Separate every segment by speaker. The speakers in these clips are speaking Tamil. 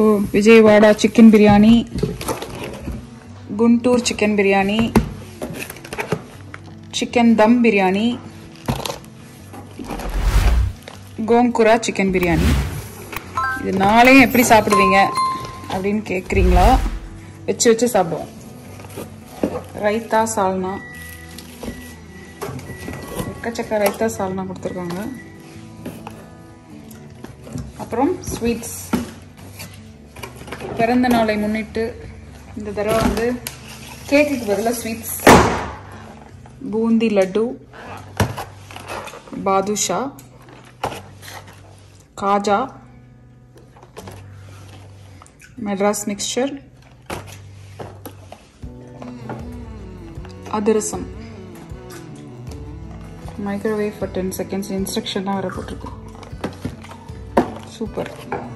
Speaker 1: Vijayawada chicken biryani Guntur chicken biryani chicken dum biryani gongura chicken biryani இது நாளையும் எப்படி சாப்பிடுவீங்க அப்படின்னு கேட்குறீங்களா வச்சு வச்சு சாப்பிடுவோம் ரைத்தா சால்னா எக்கச்சக்க ரைத்தா சால்னா கொடுத்துருக்காங்க அப்புறம் ஸ்வீட்ஸ் பிறந்த நாளை முன்னிட்டு இந்த தடவை வந்து கேக்குக்கு பதிலாக sweets boondi laddu badusha kaja Madras mixture athirasam microwave for ten seconds இன்ஸ்ட்ரக்ஷன்லாம் வர போட்டிருக்கு சூப்பர்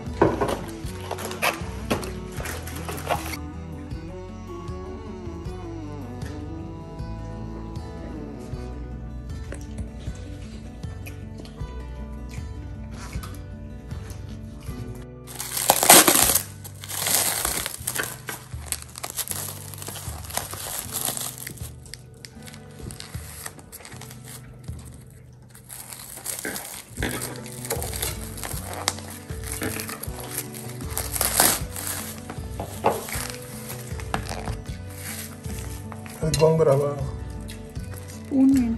Speaker 2: அது கோங்குராவா
Speaker 1: ஸ்பூன் வேணும்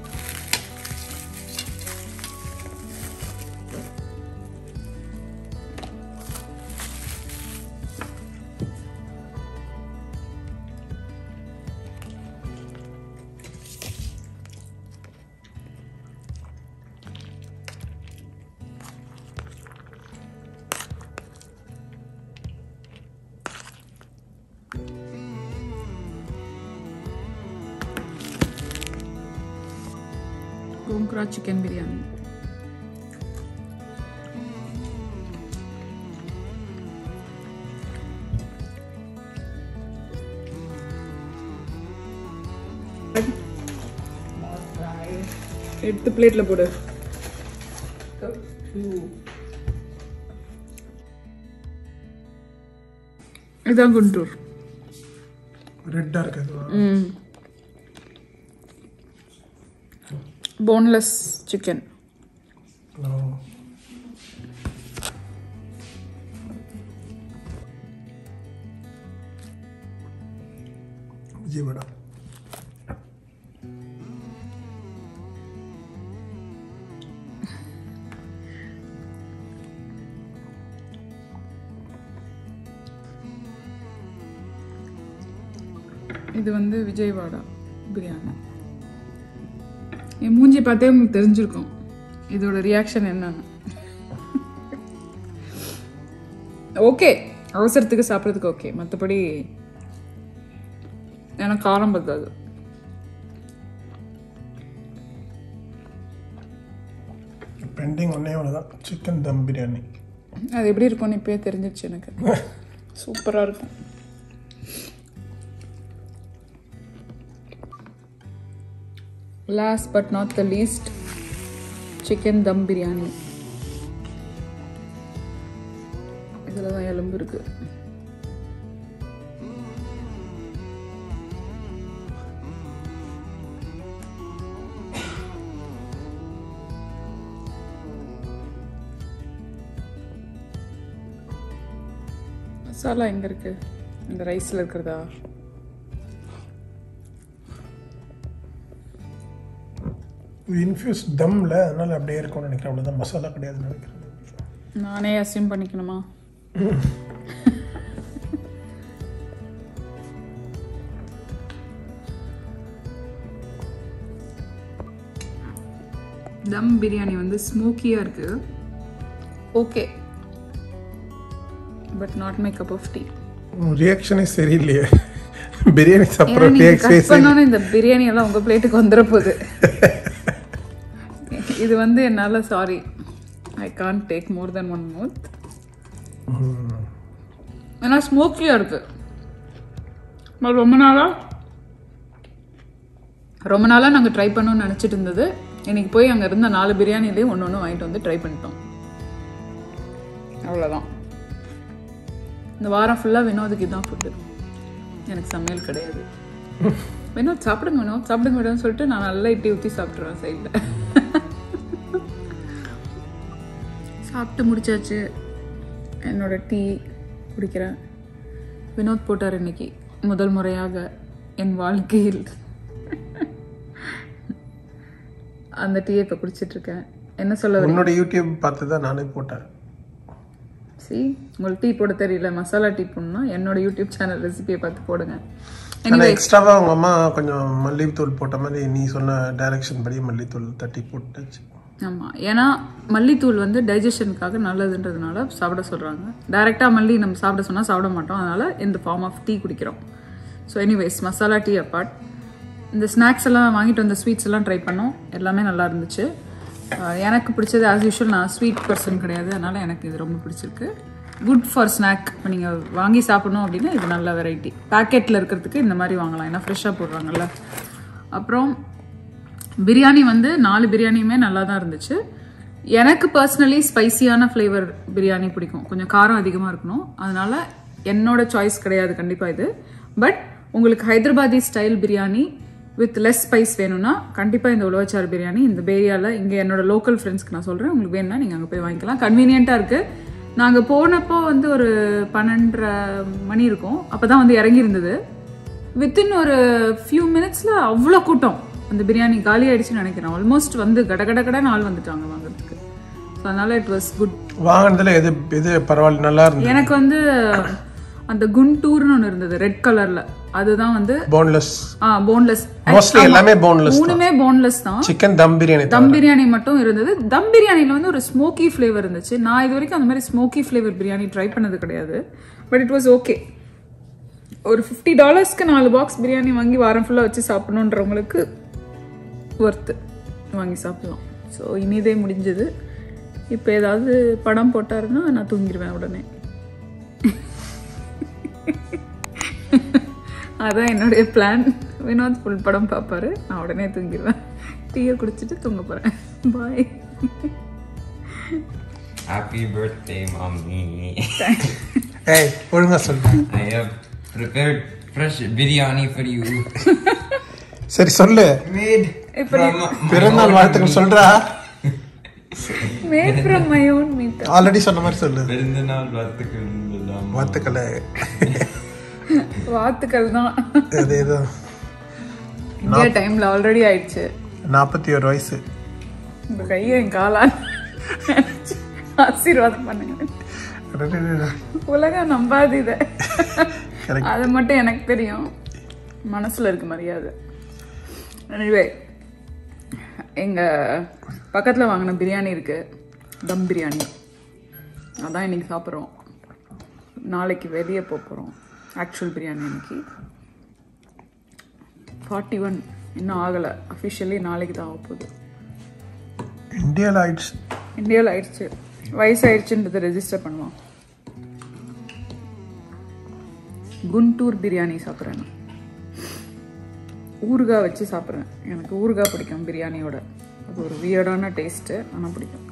Speaker 1: கோங்குரா சிக்கன் பிரியாணி எடுத்து பிளேட்ல போடு இதான் குண்டூர்
Speaker 2: ரெட்டாக இருக்குது
Speaker 1: ம் போன்லெஸ் சிக்கன்
Speaker 2: விஜயவாடா
Speaker 1: இது வந்து விஜயவாடா பிரியாணி என் மூஞ்சி பார்த்தே உங்களுக்கு தெரிஞ்சிருக்கும் இதோட ரியாக்ஷன் என்னன்னு ஓகே அவசரத்துக்கு சாப்பிட்றதுக்கு ஓகே மற்றபடி எனக்கு காரம் பத்தாது
Speaker 2: பெண்டிங் ஒன்றே ஒன்று தான் சிக்கன் தம் பிரியாணி
Speaker 1: அது எப்படி இருக்கும்னு இப்பயே தெரிஞ்சிருச்சு எனக்கு சூப்பராக இருக்கும் last but not the least chicken dum biryani இதில் தான் எலும்பு இருக்கு மசாலா எங்கே இருக்கு இந்த ரைஸில் இருக்கிறதா
Speaker 2: இது இன்ஃபியூஸ் தம்ல அதனால அப்படியே இருக்கும்னு நினைக்கிறேன் அவ்வளோதான் மசாலா கிடையாதுன்னு நினைக்கிறேன்
Speaker 1: நானே அசியூம் பண்ணிக்கணுமா தம் பிரியாணி வந்து ஸ்மோக்கியாக இருக்கு okay but not my cup of tea
Speaker 2: ரியாக்ஷனே சரியில்லையே பிரியாணி
Speaker 1: ஏன்னா
Speaker 2: சாப்பிட்ற
Speaker 1: நீங்க
Speaker 2: ரியாக்ஷனே
Speaker 1: கட் பண்ணோன்னு இந்த பிரியாணி எல்லாம் உங்க பிளேட்டுக்கு வந்துட போகுது இது வந்து என்னால sorry I can take more than one mouth ஏன்னா ஸ்மோக்கியா இருக்கு but ரொம்ப நாளா ரொம்ப நாளா நாங்க ட்ரை பண்ணணும்னு நினைச்சிட்டு இருந்தது இன்னைக்கு போய் அங்க இருந்த நாலு பிரியாணிலேயும் ஒன்று ஒன்று வாங்கிட்டு வந்து ட்ரை பண்ணிட்டோம் அவ்வளோதான் இந்த வாரம் ஃபுல்லாக வினோதுக்கு இதான் ஃபுட்டு எனக்கு சமையல் கிடையாது வினோத் சாப்பிடுங்க வினோத் சாப்பிடுங்க வினோத் சொல்லிட்டு நான் நல்லா இட்டி ஊற்றி சாப்பிட்ருவேன் சைடில் சாப்பிட்டு முடிச்சாச்சு என்னோட டீ குடிக்கிறேன் வினோத் போட்டார் இன்னைக்கு முதல் முறையாக என் வாழ்க்கையில் அந்த டீயை இப்போ குடிச்சிட்டு இருக்கேன் என்ன சொல்ல வரீங்க?
Speaker 2: உன்னோட யூடியூப் பார்த்து தான் நானே போட்டேன்
Speaker 1: சி உங்களுக்கு டீ போட தெரியல மசாலா டீ போடணும்னா என்னோட யூடியூப் சேனல் ரெசிபியை பார்த்து போடுங்க
Speaker 2: ஆனால் எக்ஸ்ட்ராவாக அவங்க அம்மா கொஞ்சம் மல்லித்தூள் போட்ட மாதிரி நீ சொன்ன டைரக்ஷன் படி மல்லித்தூள் தட்டி போட்டுச்சு
Speaker 1: ஆமாம் ஏன்னா மல்லித்தூள் வந்து டைஜஷனுக்காக நல்லதுன்றதுனால சாப்பிட சொல்கிறாங்க டைரெக்டாக மல்லி நம்ம சாப்பிட சொன்னால் சாப்பிட மாட்டோம் அதனால் இந்த ஃபார்ம் ஆஃப் டீ குடிக்கிறோம் so anyways masala tea apart இந்த ஸ்நாக்ஸ் எல்லாம் வாங்கிட்டு வந்த ஸ்வீட்ஸ் எல்லாம் ட்ரை பண்ணோம் எல்லாமே நல்லா இருந்துச்சு அஹ் எனக்கு பிடிச்சது ஆஸ் யூஷுவல் நான் ஸ்வீட் பர்சன் கிடையாது அதனால் எனக்கு இது ரொம்ப பிடிச்சிருக்கு குட் ஃபார் ஸ்நாக் இப்போ நீங்கள் வாங்கி சாப்பிடணும் அப்படின்னா இது நல்ல வெரைட்டி பேக்கெட்டில் இருக்கிறதுக்கு இந்த மாதிரி வாங்கலாம் ஏன்னா ஃப்ரெஷ்ஷாக போடுறாங்கல்ல அப்புறம் பிரியாணி வந்து நாலு பிரியாணியுமே நல்லா தான் இருந்துச்சு எனக்கு பர்சனலி ஸ்பைசியான ஃப்ளேவர் பிரியாணி பிடிக்கும் கொஞ்சம் காரம் அதிகமாக இருக்கணும் அதனால என்னோட சாய்ஸ் கிடையாது கண்டிப்பாக இது பட் உங்களுக்கு Hyderabadi style biryani with less spice வேணும்னா கண்டிப்பாக இந்த உழவச்சார் பிரியாணி இந்த பேரியாவில் இங்கே என்னோட லோக்கல் ஃப்ரெண்ட்ஸ்க்கு நான் சொல்கிறேன் உங்களுக்கு வேணும்னா நீங்கள் அங்கே போய் வாங்கிக்கலாம் கன்வீனியண்ட்டாக இருக்குது நாங்கள் போனப்போ வந்து ஒரு பன்னெண்டரை மணி இருக்கும் அப்போ தான் வந்து இறங்கி இருந்தது வித்தின் ஒரு ஃபியூ மினிட்ஸில் அவ்வளோ கூட்டம் அந்த பிரியாணி காலி ஆயிடுச்சுன்னு நினைக்கிறேன் ஆல்மோஸ்ட் வந்து கட கட கடன்னு ஆள் வந்துட்டாங்க வாங்குறதுக்கு ஸோ அதனால இட் வாஸ் குட்
Speaker 2: வாங்கினதுல எது எது பரவாயில்ல நல்லா இருந்தது
Speaker 1: எனக்கு வந்து அந்த குண்டூர்னு ஒன்று இருந்தது ரெட் கலர்ல அதுதான் வந்து
Speaker 2: போன்லெஸ்
Speaker 1: ஆ போன்லெஸ்
Speaker 2: மோஸ்ட்லி எல்லாமே போன்லெஸ்
Speaker 1: மூணுமே போன்லெஸ் தான்
Speaker 2: சிக்கன் தம் பிரியாணி தான்
Speaker 1: தம் பிரியாணி மட்டும் இருந்தது தம் பிரியாணியில் வந்து ஒரு ஸ்மோக்கி ஃப்ளேவர் இருந்துச்சு நான் இது வரைக்கும் அந்த மாதிரி ஸ்மோக்கி ஃப்ளேவர் பிரியாணி ட்ரை பண்ணது கிடையாது பட் இட் வாஸ் ஓகே ஒரு ஃபிஃப்டி டாலர்ஸ்க்கு நாலு பாக்ஸ் பிரியாணி வாங்கி வாரம் ஃபுல்லாக வச்சு சாப்பிடணுன்றவங்களுக்கு ஒர்த்து வாங்கி சாப்பிடலாம் ஸோ இனிதே முடிஞ்சது இப்போ ஏதாவது படம் போட்டாருன்னா நான் தூங்கிடுவேன் உடனே அதான் என்னுடைய பிளான் வினோத் ஃபுல் படம் பார்ப்பாரு நான் உடனே தூங்கிடுவேன் டீயை குடிச்சிட்டு தூங்க போகிறேன் பாய்
Speaker 3: Happy birthday, mommy.
Speaker 2: ஏய் ஒழுங்கா சொல்லு
Speaker 3: I have prepared fresh biryani for you.
Speaker 2: சரி சொல்லு
Speaker 3: Made from
Speaker 2: பிறந்தநாள் வாழ்த்துக்கள் சொல்றா
Speaker 1: made from my own meat
Speaker 2: already சொன்ன மாதிரி சொல்லு
Speaker 3: பிறந்தநாள் வாழ்த்துக்கள் சொல்லலாம்.
Speaker 2: வாழ்த்துக்களை
Speaker 1: வாத்துக்கள் தான்
Speaker 2: அதேதான்
Speaker 1: இந்தியா டைம்ல ஆல்ரெடி ஆயிடுச்சு
Speaker 2: நாற்பத்தி ஒரு வயசு
Speaker 1: உங்க கையை என் காலால் ஆசீர்வாதம் பண்ணுங்க
Speaker 2: அடடடடா.
Speaker 1: உலகம் நம்பாது இதை
Speaker 2: Correct.
Speaker 1: அது மட்டும் எனக்கு தெரியும் மனசுல இருக்கு மரியாதை எனிவே எங்க பக்கத்துல வாங்கின பிரியாணி இருக்கு தம் பிரியாணி அதான் இன்னைக்கு சாப்பிட்றோம் நாளைக்கு வெளியே போக போகிறோம் ஆக்சுவல் பிரியாணி இன்னைக்கு ஃபார்ட்டி ஒன் இன்னும் ஆகலை அஃபிஷியலி நாளைக்கு தான் ஆக போகுது
Speaker 2: இந்தியாவில் ஆயிடுச்சு
Speaker 1: இந்தியாவில் ஆயிடுச்சு வயசாயிடுச்சுன்றதை ரெஜிஸ்டர் பண்ணுவோம் குண்டூர் பிரியாணி சாப்பிட்றேன் நான் ஊறுகாய் வச்சு சாப்பிட்றேன் எனக்கு ஊறுகாய் பிடிக்கும் பிரியாணியோட அது ஒரு வியர்டான டேஸ்ட்டு ஆனால் பிடிக்கும்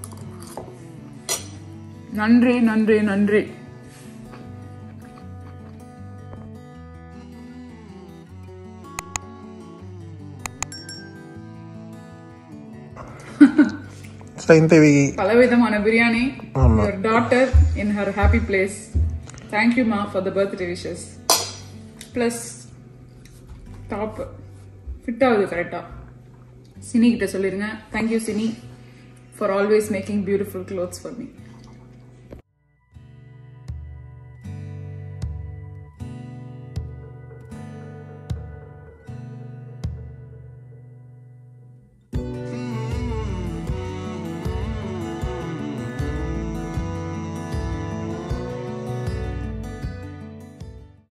Speaker 1: நன்றி நன்றி நன்றி
Speaker 2: சைந்தவி
Speaker 1: பலவிதமான பிரியாணி
Speaker 2: ஆமா.
Speaker 1: your daughter in her happy place thank you ma for the birthday wishes plus top fit ஆகுது கரெக்டா சினி கிட்ட சொல்லிருங்க thank you Sini for always making beautiful clothes for me